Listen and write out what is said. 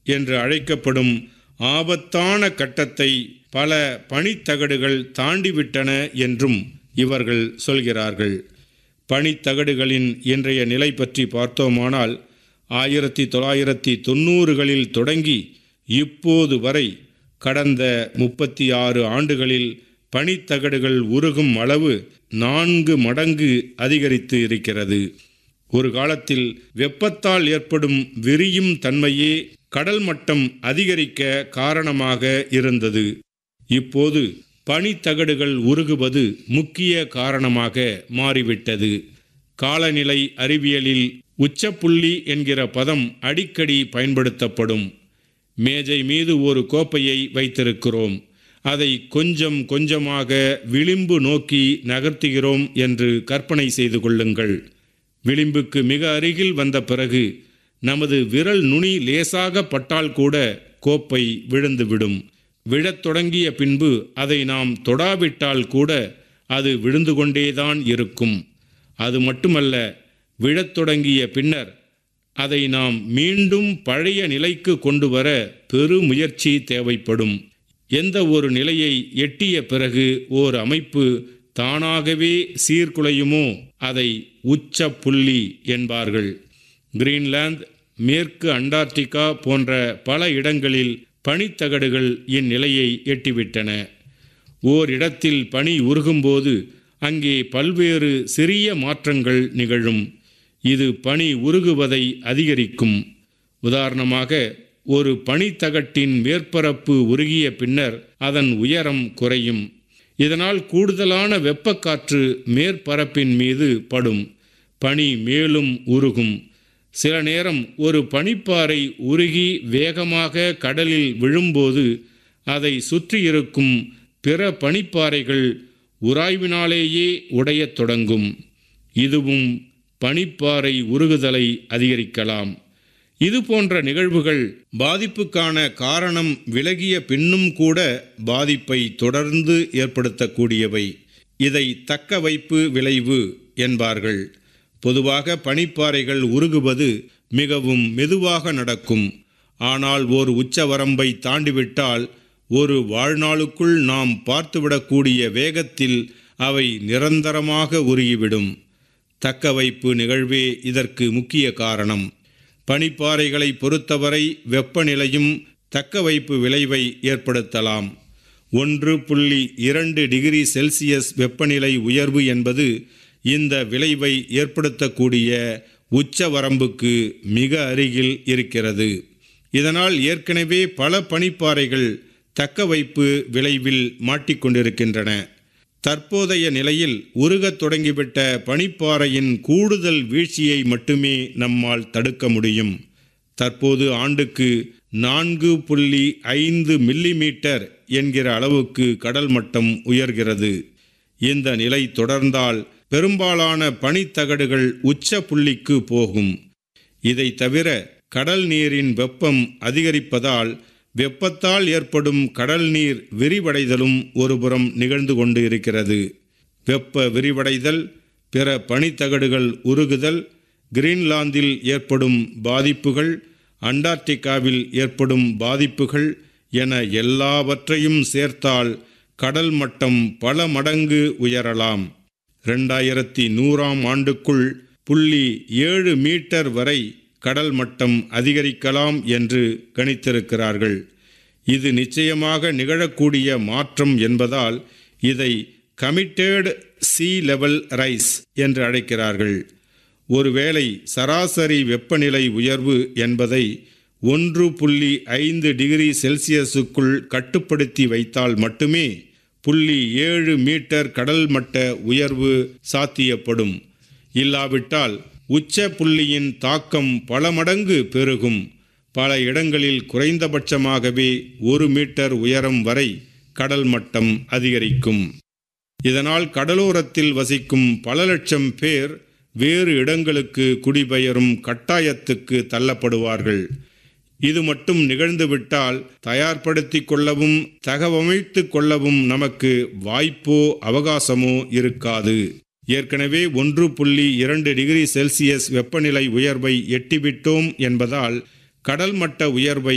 என்று அழைக்கப்படும் ஆபத்தான கட்டத்தை பல பனித்தகடுகள் தாண்டிவிட்டன என்றும் இவர்கள் சொல்கிறார்கள் பனித்தகடுகளின் இன்றைய நிலை பற்றி பார்த்தோமானால் ஆயிரத்தி தொள்ளாயிரத்தி தொண்ணூறுகளில் தொடங்கி இப்போது வரை கடந்த முப்பத்தி ஆறு ஆண்டுகளில் பனித்தகடுகள் உருகும் அளவு நான்கு மடங்கு அதிகரித்து இருக்கிறது ஒரு காலத்தில் வெப்பத்தால் ஏற்படும் விரியும் தன்மையே கடல் மட்டம் அதிகரிக்க காரணமாக இருந்தது இப்போது பனித்தகடுகள் உருகுவது முக்கிய காரணமாக மாறிவிட்டது காலநிலை அறிவியலில் உச்சப்புள்ளி என்கிற பதம் அடிக்கடி பயன்படுத்தப்படும் மேஜை மீது ஒரு கோப்பையை வைத்திருக்கிறோம் அதை கொஞ்சம் கொஞ்சமாக விளிம்பு நோக்கி நகர்த்துகிறோம் என்று கற்பனை செய்து கொள்ளுங்கள் விளிம்புக்கு மிக அருகில் வந்த பிறகு நமது விரல் நுனி லேசாக பட்டால் கூட கோப்பை விழுந்துவிடும் விழத் தொடங்கிய பின்பு அதை நாம் தொடாவிட்டால் கூட அது விழுந்து கொண்டேதான் இருக்கும் அது மட்டுமல்ல விழத் தொடங்கிய பின்னர் அதை நாம் மீண்டும் பழைய நிலைக்கு கொண்டு வர பெருமுயற்சி தேவைப்படும் எந்த ஒரு நிலையை எட்டிய பிறகு ஓர் அமைப்பு தானாகவே சீர்குலையுமோ அதை உச்ச புள்ளி என்பார்கள் கிரீன்லாந்து மேற்கு அண்டார்டிகா போன்ற பல இடங்களில் பனித்தகடுகள் இந்நிலையை எட்டிவிட்டன ஓர் இடத்தில் பனி உருகும்போது அங்கே பல்வேறு சிறிய மாற்றங்கள் நிகழும் இது பனி உருகுவதை அதிகரிக்கும் உதாரணமாக ஒரு பனித்தகட்டின் மேற்பரப்பு உருகிய பின்னர் அதன் உயரம் குறையும் இதனால் கூடுதலான வெப்பக்காற்று மேற்பரப்பின் மீது படும் பனி மேலும் உருகும் சில நேரம் ஒரு பனிப்பாறை உருகி வேகமாக கடலில் விழும்போது அதை சுற்றியிருக்கும் பிற பனிப்பாறைகள் உராய்வினாலேயே உடையத் தொடங்கும் இதுவும் பனிப்பாறை உருகுதலை அதிகரிக்கலாம் இது போன்ற நிகழ்வுகள் பாதிப்புக்கான காரணம் விலகிய பின்னும் கூட பாதிப்பை தொடர்ந்து ஏற்படுத்தக்கூடியவை இதை தக்க வைப்பு விளைவு என்பார்கள் பொதுவாக பனிப்பாறைகள் உருகுவது மிகவும் மெதுவாக நடக்கும் ஆனால் ஓர் உச்சவரம்பை தாண்டிவிட்டால் ஒரு வாழ்நாளுக்குள் நாம் பார்த்துவிடக்கூடிய வேகத்தில் அவை நிரந்தரமாக உருகிவிடும் தக்க வைப்பு நிகழ்வே இதற்கு முக்கிய காரணம் பனிப்பாறைகளை பொறுத்தவரை வெப்பநிலையும் தக்க வைப்பு விளைவை ஏற்படுத்தலாம் ஒன்று புள்ளி இரண்டு டிகிரி செல்சியஸ் வெப்பநிலை உயர்வு என்பது இந்த விளைவை ஏற்படுத்தக்கூடிய உச்ச வரம்புக்கு மிக அருகில் இருக்கிறது இதனால் ஏற்கனவே பல பனிப்பாறைகள் தக்க வைப்பு விளைவில் மாட்டிக்கொண்டிருக்கின்றன தற்போதைய நிலையில் உருகத் தொடங்கிவிட்ட பனிப்பாறையின் கூடுதல் வீழ்ச்சியை மட்டுமே நம்மால் தடுக்க முடியும் தற்போது ஆண்டுக்கு நான்கு புள்ளி ஐந்து மில்லிமீட்டர் என்கிற அளவுக்கு கடல் மட்டம் உயர்கிறது இந்த நிலை தொடர்ந்தால் பெரும்பாலான பனித்தகடுகள் உச்ச புள்ளிக்கு போகும் இதை தவிர கடல் நீரின் வெப்பம் அதிகரிப்பதால் வெப்பத்தால் ஏற்படும் கடல் நீர் விரிவடைதலும் ஒருபுறம் நிகழ்ந்து கொண்டு இருக்கிறது வெப்ப விரிவடைதல் பிற பனித்தகடுகள் உருகுதல் கிரீன்லாந்தில் ஏற்படும் பாதிப்புகள் அண்டார்டிகாவில் ஏற்படும் பாதிப்புகள் என எல்லாவற்றையும் சேர்த்தால் கடல் மட்டம் பல மடங்கு உயரலாம் ரெண்டாயிரத்தி நூறாம் ஆண்டுக்குள் புள்ளி ஏழு மீட்டர் வரை கடல் மட்டம் அதிகரிக்கலாம் என்று கணித்திருக்கிறார்கள் இது நிச்சயமாக நிகழக்கூடிய மாற்றம் என்பதால் இதை கமிட்டேடு சி லெவல் ரைஸ் என்று அழைக்கிறார்கள் ஒருவேளை சராசரி வெப்பநிலை உயர்வு என்பதை ஒன்று புள்ளி ஐந்து டிகிரி செல்சியஸுக்குள் கட்டுப்படுத்தி வைத்தால் மட்டுமே புள்ளி ஏழு மீட்டர் கடல் மட்ட உயர்வு சாத்தியப்படும் இல்லாவிட்டால் உச்ச புள்ளியின் தாக்கம் பல மடங்கு பெருகும் பல இடங்களில் குறைந்தபட்சமாகவே ஒரு மீட்டர் உயரம் வரை கடல் மட்டம் அதிகரிக்கும் இதனால் கடலோரத்தில் வசிக்கும் பல லட்சம் பேர் வேறு இடங்களுக்கு குடிபெயரும் கட்டாயத்துக்கு தள்ளப்படுவார்கள் இது மட்டும் நிகழ்ந்துவிட்டால் தயார்படுத்திக் கொள்ளவும் தகவமைத்து கொள்ளவும் நமக்கு வாய்ப்போ அவகாசமோ இருக்காது ஏற்கனவே ஒன்று புள்ளி இரண்டு டிகிரி செல்சியஸ் வெப்பநிலை உயர்வை எட்டிவிட்டோம் என்பதால் கடல் மட்ட உயர்வை